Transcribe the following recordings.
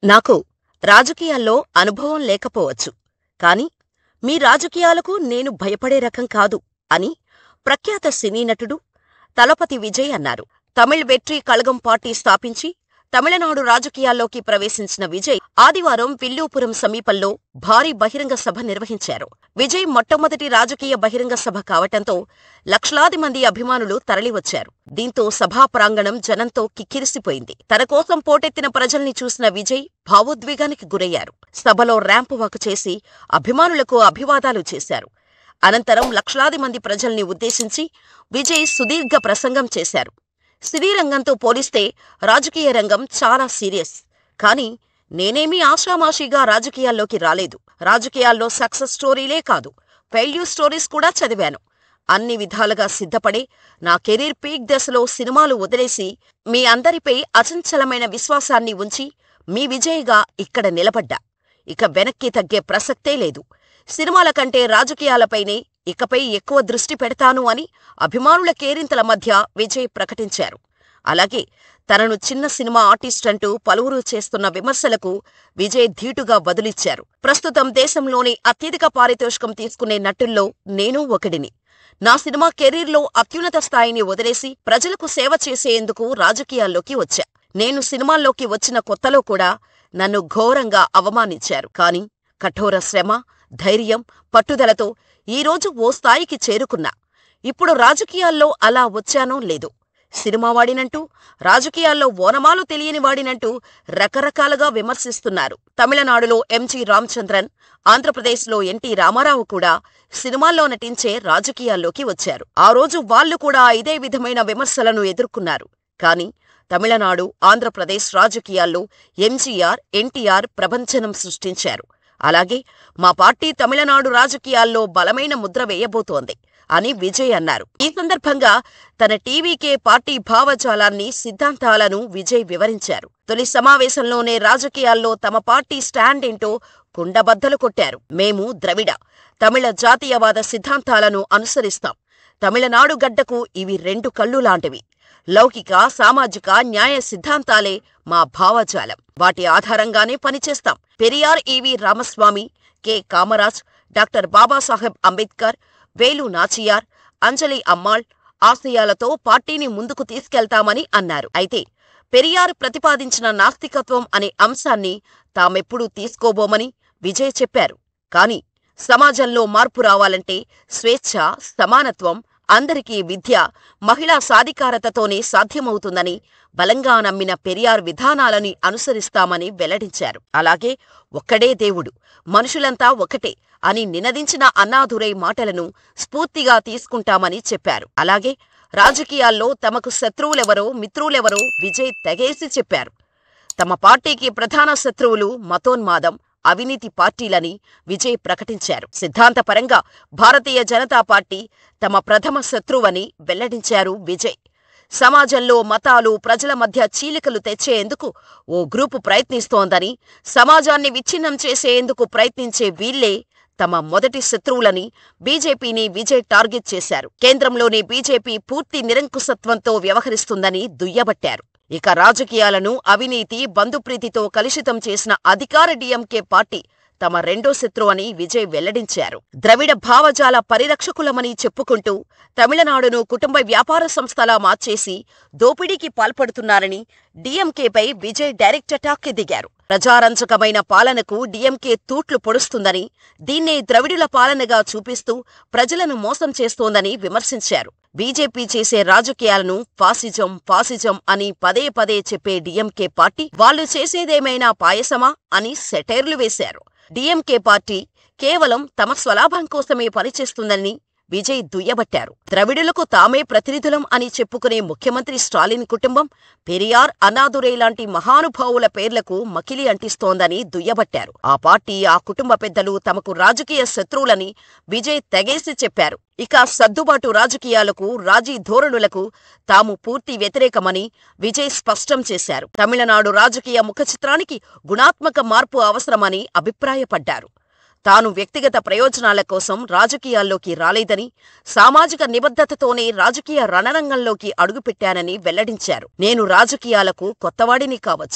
నాకు రాజకీయాల్లో అనుభవం లేకపోవచ్చు కాని మీ రాజకీయాలకు నేను భయపడే రకం కాదు అని ప్రఖ్యాత సినీ నటుడు తలపతి విజయ్ అన్నారు తమిళ్ వెట్రి కళగం పార్టీ స్థాపించి తమిళనాడు రాజకీయాల్లోకి ప్రవేశించిన విజయ్ ఆదివారం విల్లుపురం సమీపంలో భారీ బహిరంగ సభ నిర్వహించారు విజయ్ మొట్టమొదటి రాజకీయ బహిరంగ సభ కావటంతో లక్షలాది మంది అభిమానులు తరలివచ్చారు దీంతో సభా ప్రాంగణం జనంతో కిక్కిరిసిపోయింది తన కోసం పోటెత్తిన ప్రజల్ని చూసిన విజయ్ భావోద్వేగానికి గురయ్యారు సభలో ర్యాంపు వాక్ చేసి అభిమానులకు అభివాదాలు చేశారు అనంతరం లక్షలాది మంది ప్రజల్ని ఉద్దేశించి విజయ్ సుదీర్ఘ ప్రసంగం చేశారు సినీ రంగంతో పోలిస్తే రాజకీయ రంగం చాలా సీరియస్ కానీ నేనేమీ ఆషామాషీగా రాజకీయాల్లోకి రాలేదు రాజకీయాల్లో సక్సెస్ స్టోరీలే కాదు ఫెయిల్యూర్ స్టోరీస్ కూడా చదివాను అన్ని విధాలుగా సిద్ధపడే నా కెరీర్ పీక్ దశలో సినిమాలు వదిలేసి మీ అందరిపై అచంచలమైన విశ్వాసాన్ని ఉంచి మీ విజయ్గా ఇక్కడ నిలబడ్డా ఇక వెనక్కి తగ్గే ప్రసక్తే లేదు సినిమాల కంటే రాజకీయాలపైనే ఇకపై ఎక్కువ దృష్టి పెడతాను అని అభిమానుల కేరింతల మధ్య విజయ్ ప్రకటించారు అలాగే తనను చిన్న సినిమా ఆర్టిస్ట్ అంటూ పలువురు చేస్తున్న విమర్శలకు విజయ్ ధీటుగా బదులిచ్చారు ప్రస్తుతం దేశంలోని అత్యధిక పారితోషికం తీసుకునే నటుల్లో నేనూ ఒకడిని నా సినిమా కెరీర్లో అత్యున్నత స్థాయిని వదిలేసి ప్రజలకు సేవ చేసేందుకు రాజకీయాల్లోకి వచ్చా నేను సినిమాల్లోకి వచ్చిన కొత్తలో కూడా నన్ను ఘోరంగా అవమానించారు కాని కఠోర శ్రమ ధైర్యం పట్టుదలతో ఈరోజు ఓ స్థాయికి చేరుకున్నా ఇప్పుడు రాజకీయాల్లో అలా వచ్చానో లేదో సినిమా వాడినంటూ రాజకీయాల్లో ఓనమాలు తెలియని వాడినంటూ రకరకాలుగా విమర్శిస్తున్నారు తమిళనాడులో ఎంజి రామచంద్రన్ ఆంధ్రప్రదేశ్లో ఎన్టీ రామారావు కూడా సినిమాల్లో నటించే రాజకీయాల్లోకి వచ్చారు ఆ రోజు వాళ్లు కూడా ఇదే విధమైన విమర్శలను ఎదుర్కొన్నారు కాని తమిళనాడు ఆంధ్రప్రదేశ్ రాజకీయాల్లో ఎంజీఆర్ ఎన్టీఆర్ ప్రభంజనం సృష్టించారు అలాగే మా పార్టీ తమిళనాడు రాజకీయాల్లో బలమైన ముద్ర వేయబోతోంది అని విజయ్ అన్నారు ఈ సందర్భంగా తన టీవీకే పార్టీ భావజాలాన్ని సిద్ధాంతాలను విజయ్ వివరించారు తొలి సమావేశంలోనే రాజకీయాల్లో తమ పార్టీ స్టాండ్ ఏంటో కుండబద్దలు కొట్టారు మేము ద్రవిడ తమిళ జాతీయవాద సిద్ధాంతాలను అనుసరిస్తాం తమిళనాడు గడ్డకు ఇవి రెండు కళ్ళు లాంటివి లౌకిక సామాజిక న్యాయ సిద్ధాంతాలే మా భావజాలం వాటి ఆధారంగానే పనిచేస్తాం పెరియార్ ఈవి రామస్వామి కె కామరాజ్ డాక్టర్ బాబాసాహెబ్ అంబేద్కర్ వేలు నాచియార్ అంజలి అమ్మాళ్ ఆశయాలతో పార్టీని ముందుకు తీసుకెళ్తామని అన్నారు అయితే పెరియార్ ప్రతిపాదించిన నాస్తికత్వం అనే అంశాన్ని తామెప్పుడూ తీసుకోబోమని విజయ్ చెప్పారు కాని సమాజంలో మార్పు రావాలంటే స్వేచ్ఛ సమానత్వం అందరికీ విద్య మహిళా సాధికారతతోనే సాధ్యమవుతుందని బలంగా నమ్మిన పెరియార్ విధానాలని అనుసరిస్తామని వెల్లడించారు అలాగే ఒక్కడే దేవుడు మనుషులంతా ఒకటే అని నినదించిన అన్నాదురై మాటలను స్ఫూర్తిగా తీసుకుంటామని చెప్పారు అలాగే రాజకీయాల్లో తమకు శత్రువులెవరో మిత్రులెవరో విజయ్ తెగేసి చెప్పారు తమ పార్టీకి ప్రధాన శత్రువులు మతోన్మాదం అవినీతి పార్టీలని విజయ్ ప్రకటించారు సిద్ధాంతపరంగా భారతీయ జనతా పార్టీ తమ ప్రథమ శత్రువని వెల్లడించారు విజయ్ సమాజంలో మతాలు ప్రజల మధ్య చీలికలు తెచ్చేందుకు ఓ గ్రూపు ప్రయత్నిస్తోందని సమాజాన్ని విచ్ఛిన్నం చేసేందుకు ప్రయత్నించే వీళ్లే తమ మొదటి శత్రువులని బీజేపీని విజయ్ టార్గెట్ చేశారు కేంద్రంలోని బీజేపీ పూర్తి నిరంకుశత్వంతో వ్యవహరిస్తుందని దుయ్యబట్టారు ఇక రాజకీయాలను అవినీతి బంధుప్రీతితో కలుషితం చేసిన అధికార డీఎంకే పార్టీ తమ రెండో శత్రు అని విజయ్ వెల్లడించారు ద్రవిడ భావజాల పరిరక్షకులమని చెప్పుకుంటూ తమిళనాడును కుటుంబ వ్యాపార సంస్థలా మార్చేసి దోపిడీకి పాల్పడుతున్నారని డీఎంకేపై విజయ్ డైరెక్ట్ అటాక్కి దిగారు ప్రజారంజకమైన పాలనకు డీఎంకే తూట్లు పొడుస్తుందని దీన్నే ద్రవిడుల పాలనగా చూపిస్తూ ప్రజలను మోసం చేస్తోందని విమర్శించారు బీజేపీ చేసే రాజకీయాలను ఫాసిజం ఫాసిజం అని పదే పదే చెప్పే డీఎంకే పార్టీ వాళ్లు చేసేదేమైనా పాయసమా అని సెటైర్లు వేశారు డీఎంకే పార్టీ కేవలం తమ స్వలాభం కోసమే పనిచేస్తుందని విజయ్ దుయ్యబట్టారు ద్రవిడులకు తామే ప్రతినిధులం అని చెప్పుకునే ముఖ్యమంత్రి స్టాలిన్ కుటుంబం పెరియార్ అన్నాదురై లాంటి మహానుభావుల పేర్లకు మకిలి అంటిస్తోందని దుయ్యబట్టారు ఆ పార్టీ ఆ కుటుంబ పెద్దలు తమకు రాజకీయ శత్రువులని విజయ్ తెగేసి చెప్పారు ఇక సర్దుబాటు రాజకీయాలకు రాజీ ధోరణులకు తాము పూర్తి వ్యతిరేకమని విజయ్ స్పష్టం చేశారు తమిళనాడు రాజకీయ ముఖచిత్రానికి గుణాత్మక మార్పు అవసరమని అభిప్రాయపడ్డారు తాను వ్యక్తిగత ప్రయోజనాల కోసం రాజకీయాల్లోకి రాలేదని సామాజిక నిబద్ధతతోనే రాజకీయ రణరంగంలోకి అడుగుపెట్టానని వెల్లడించారు నేను రాజకీయాలకు కొత్తవాడిని కావచ్చు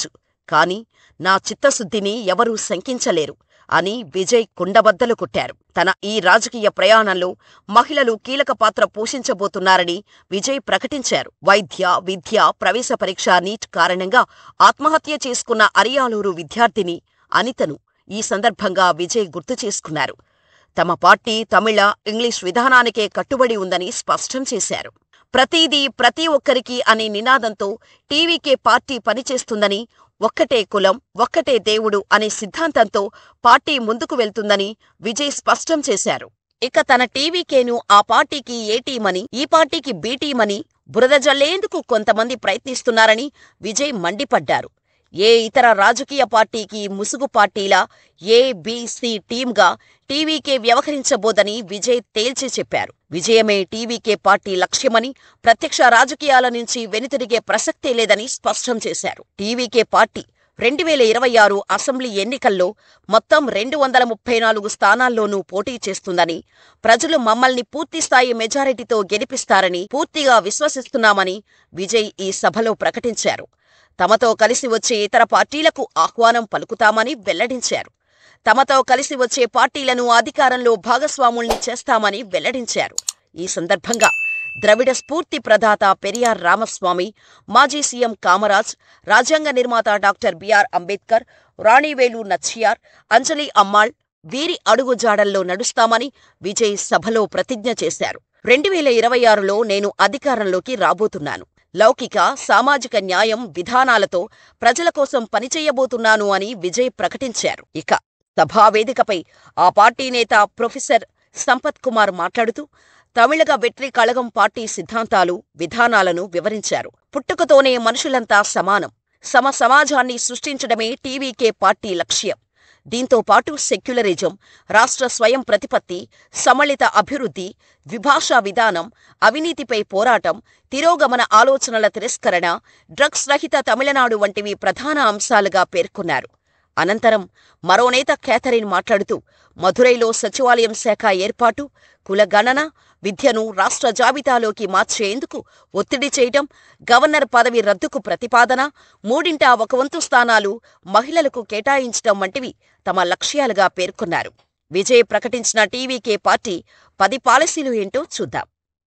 కాని నా చిత్తశుద్ధిని ఎవరూ శంకించలేరు అని విజయ్ కుండబద్దలు కొట్టారు తన ఈ రాజకీయ ప్రయాణంలో మహిళలు కీలక పాత్ర పోషించబోతున్నారని విజయ్ ప్రకటించారు వైద్య విద్య ప్రవేశ పరీక్ష నీట్ కారణంగా ఆత్మహత్య చేసుకున్న అరియాలూరు విద్యార్థిని అనితను ఈ సందర్భంగా విజయ్ గుర్తు చేసుకున్నారు తమ పార్టీ తమిళ ఇంగ్లీష్ విధానానికే కట్టుబడి ఉందని స్పష్టం చేశారు ప్రతిదీ ప్రతి ఒక్కరికి అనే నినాదంతో టీవీకే పార్టీ పనిచేస్తుందని ఒక్కటే కులం ఒక్కటే దేవుడు అనే సిద్ధాంతంతో పార్టీ ముందుకు వెళ్తుందని విజయ్ స్పష్టం చేశారు ఇక తన టీవీకేను ఆ పార్టీకి ఏ టీమని ఈ పార్టీకి బి టీమని బురద జల్లేందుకు కొంతమంది ప్రయత్నిస్తున్నారని విజయ్ మండిపడ్డారు ఏ ఇతర రాజకీయ పార్టీకి ముసుగు పార్టీలా ఏ బి,సి టీమ్గా టీవీకే వ్యవహరించబోదని విజయ్ తేల్చి చెప్పారు విజయమే టీవీకే పార్టీ లక్ష్యమని ప్రత్యక్ష రాజకీయాల నుంచి వెనుతిరిగే ప్రసక్తే లేదని స్పష్టం చేశారు టీవీకే పార్టీ రెండు వేల ఇరవై ఆరు అసెంబ్లీ ఎన్నికల్లో మొత్తం రెండు వందల ముప్పై నాలుగు స్థానాల్లోనూ పోటీ చేస్తుందని ప్రజలు మమ్మల్ని పూర్తిస్థాయి మెజారిటీతో గెలిపిస్తారని పూర్తిగా విశ్వసిస్తున్నామని విజయ్ ఈ సభలో ప్రకటించారు తమతో కలిసి వచ్చే ఇతర పార్టీలకు ఆహ్వానం పలుకుతామని వెల్లడించారు తమతో కలిసి వచ్చే పార్టీలను అధికారంలో భాగస్వాముల్ని చేస్తామని వెల్లడించారు ఈ సందర్భంగా ద్రవిడ స్ఫూర్తి ప్రదాత పెరియార్ రామస్వామి మాజీ సీఎం కామరాజ్ రాజ్యాంగ నిర్మాత డాక్టర్ బిఆర్ అంబేద్కర్ రాణివేలు నచ్చియార్ అంజలి అమ్మాళ్ వీరి అడుగుజాడల్లో నడుస్తామని విజయ్ సభలో ప్రతిజ్ఞ చేశారు రెండు వేల ఇరవై ఆరులో నేను అధికారంలోకి రాబోతున్నాను లౌకిక సామాజిక న్యాయం విధానాలతో ప్రజల కోసం పనిచేయబోతున్నాను అని విజయ్ ప్రకటించారు ఇక సభావేదికపై ఆ పార్టీ నేత ప్రొఫెసర్ సంపత్ కుమార్ మాట్లాడుతూ తమిళగ వెట్రి కళగం పార్టీ సిద్ధాంతాలు విధానాలను వివరించారు పుట్టుకతోనే మనుషులంతా సమానం సమ సమాజాన్ని సృష్టించడమే టీవీకే పార్టీ లక్ష్యం దీంతో పాటు సెక్యులరిజం రాష్ట్ర స్వయం ప్రతిపత్తి సమళిత అభివృద్ధి ద్విభాషా విధానం అవినీతిపై పోరాటం తిరోగమన ఆలోచనల తిరస్కరణ డ్రగ్స్ రహిత తమిళనాడు వంటివి ప్రధాన అంశాలుగా పేర్కొన్నారు అనంతరం మరో నేత కేథరిన్ మాట్లాడుతూ మధురైలో సచివాలయం శాఖ ఏర్పాటు కులగణన విద్యను రాష్ట్ర జాబితాలోకి మార్చేందుకు ఒత్తిడి చేయటం గవర్నర్ పదవి రద్దుకు ప్రతిపాదన మూడింట ఒక వంతు స్థానాలు మహిళలకు కేటాయించటం వంటివి తమ లక్ష్యాలుగా పేర్కొన్నారు విజయ్ ప్రకటించిన టీవీకే పార్టీ పది పాలసీలు ఏంటో చూద్దాం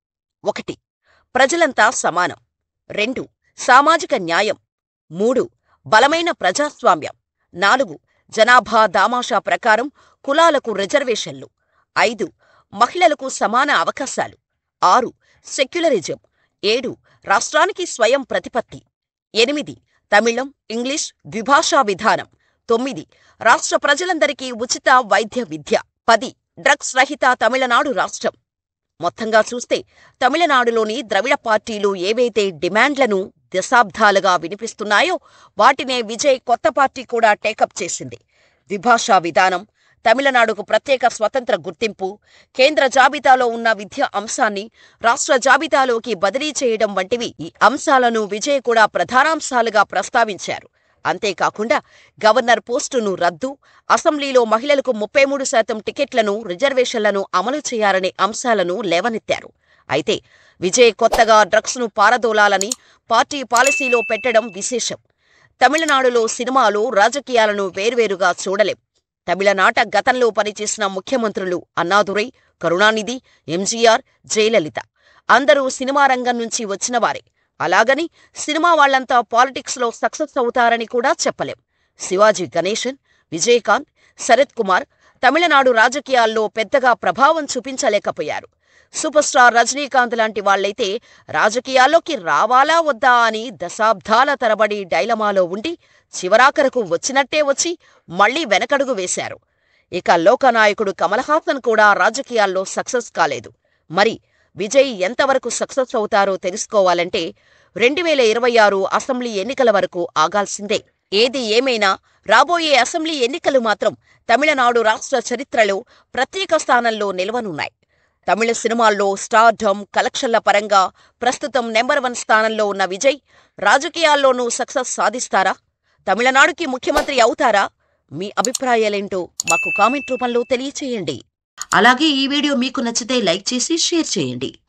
ఒకటి ప్రజలంతా సమానం రెండు సామాజిక న్యాయం మూడు బలమైన ప్రజాస్వామ్యం నాలుగు జనాభా దామాషా ప్రకారం కులాలకు రిజర్వేషన్లు ఐదు మహిళలకు సమాన అవకాశాలు ఆరు సెక్యులరిజం ఏడు రాష్ట్రానికి స్వయం ప్రతిపత్తి ఎనిమిది తమిళం ఇంగ్లీష్ ద్విభాషా విధానం తొమ్మిది రాష్ట్ర ప్రజలందరికీ ఉచిత వైద్య విద్య పది డ్రగ్స్ రహిత తమిళనాడు రాష్ట్రం మొత్తంగా చూస్తే తమిళనాడులోని ద్రవిడ పార్టీలు ఏవైతే డిమాండ్లను దశాబ్దాలుగా వినిపిస్తున్నాయో వాటినే విజయ్ కొత్త పార్టీ కూడా టేకప్ చేసింది ద్విభాషా విధానం తమిళనాడుకు ప్రత్యేక స్వతంత్ర గుర్తింపు కేంద్ర జాబితాలో ఉన్న విద్య అంశాన్ని రాష్ట్ర జాబితాలోకి బదిలీ చేయడం వంటివి ఈ అంశాలను విజయ్ కూడా ప్రధానాంశాలుగా ప్రస్తావించారు అంతేకాకుండా గవర్నర్ పోస్టును రద్దు అసెంబ్లీలో మహిళలకు ముప్పై మూడు శాతం టికెట్లను రిజర్వేషన్లను అమలు చేయాలనే అంశాలను లేవనెత్తారు అయితే విజయ్ కొత్తగా డ్రగ్స్ను పారదోలాలని పార్టీ పాలసీలో పెట్టడం విశేషం తమిళనాడులో సినిమాలు రాజకీయాలను వేర్వేరుగా చూడలేం తమిళనాట గతంలో పనిచేసిన ముఖ్యమంత్రులు అన్నాదురై కరుణానిధి ఎంజీఆర్ జయలలిత అందరూ సినిమా రంగం నుంచి వచ్చినవారే అలాగని సినిమా వాళ్లంతా పాలిటిక్స్లో సక్సెస్ అవుతారని కూడా చెప్పలేం శివాజీ గణేశన్ విజయకాంత్ శరత్ కుమార్ తమిళనాడు రాజకీయాల్లో పెద్దగా ప్రభావం చూపించలేకపోయారు సూపర్ స్టార్ రజనీకాంత్ లాంటి వాళ్లైతే రాజకీయాల్లోకి రావాలా వద్దా అని దశాబ్దాల తరబడి డైలమాలో ఉండి చివరాఖరకు వచ్చినట్టే వచ్చి మళ్లీ వెనకడుగు వేశారు ఇక లోకనాయకుడు కమల్ హాసన్ కూడా రాజకీయాల్లో సక్సెస్ కాలేదు మరి విజయ్ ఎంతవరకు సక్సెస్ అవుతారో తెలుసుకోవాలంటే రెండు వేల ఇరవై ఆరు అసెంబ్లీ ఎన్నికల వరకు ఆగాల్సిందే ఏది ఏమైనా రాబోయే అసెంబ్లీ ఎన్నికలు మాత్రం తమిళనాడు రాష్ట్ర చరిత్రలో ప్రత్యేక స్థానంలో నిలవనున్నాయి తమిళ సినిమాల్లో స్టార్డమ్ కలెక్షన్ల పరంగా ప్రస్తుతం నెంబర్ వన్ స్థానంలో ఉన్న విజయ్ రాజకీయాల్లోనూ సక్సెస్ సాధిస్తారా తమిళనాడుకి ముఖ్యమంత్రి అవుతారా మీ అభిప్రాయాలేంటో మాకు కామెంట్ రూపంలో తెలియచేయండి అలాగే ఈ వీడియో మీకు నచ్చితే లైక్ చేసి షేర్ చేయండి